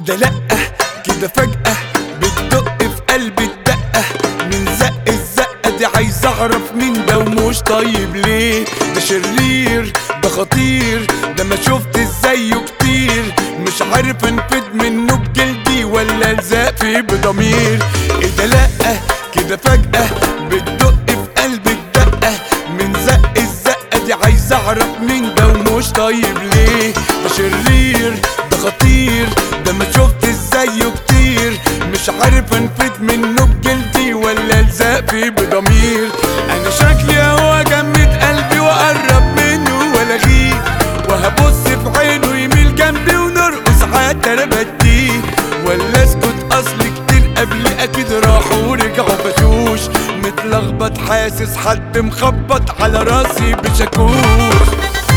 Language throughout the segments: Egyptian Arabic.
ده لأ كده فجأة بتدق في قلبي الدقة من زق الزقة دي عايز اعرف مين ده ومش طيب ليه ده شرير ده خطير ده ما شفت زيه كتير مش عارف انفد منه بجلدي ولا الزق فيه بضمير ايه ده لأ كده فجأة بتدق في قلبي الدقة من زق الزقة دي عايز اعرف مين ده ومش طيب ليه ده شرير ده خطير ده ما شفت زيه كتير مش عارف انفد منه بجلدي ولا الزق فيه بضمير انا شكلي هو جمد قلبي واقرب منه والغيه وهبص في عينه يميل جنبي ونرقص حتى انا بديه ولا اسكت اصل كتير قبلي اكيد راحوا ورجعوا بشوش متلخبط حاسس حد مخبط على راسي بشاكوش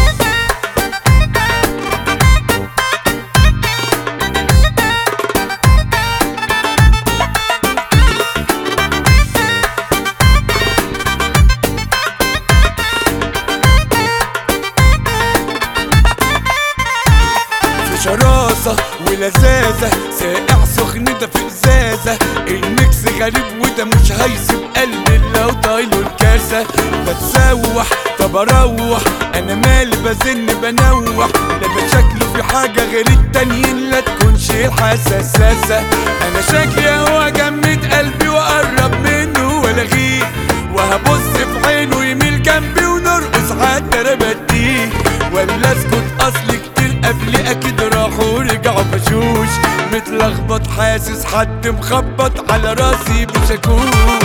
في شراسة ولذاذة ساقع سخن ده في ازازة الميكس غريب وده مش هيسيب قلبي لو طايله الكاسة بتسوح طب اروح انا مالي بزن بنوح لا ده شكله في حاجة غير التانيين لا تكونش الحساساسة انا شكلي هو جمد قلبي واقرب منه والغيه وهبص في عينه يميل جنبي ونرقص حتى انا بديه ولا اسكت اصل كتير قبلي اكيد راحوا ورجعوا بشوش متلخبط حاسس حد مخبط على راسي بشاكوش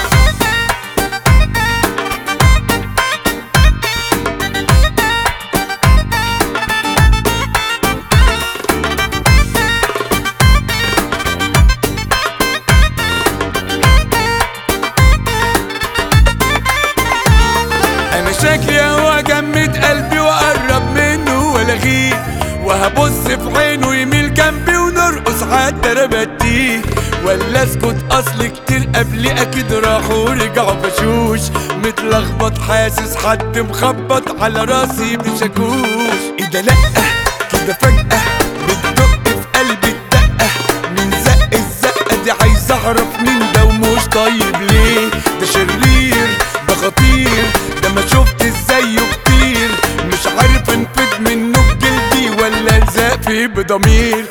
انا شكلي هو جمد قلبي واقرب منه والغيه وهبص في عينه يميل جنبي ونرقص حتى انا بديه ولا اسكت اصل كتير قبلي اكيد راحوا ورجعوا بشوش متلخبط حاسس حد مخبط على راسي بشاكوش ايه ده لأ كده فجأة بتدق في قلبي الدقة من زق الزقة دي عايز اعرف مين ده ومش طيب ليه ده شرير ده خطير ده ما شفت زيه كتير مش عارف انفد منه بجلدي ولا الزق فيه بضمير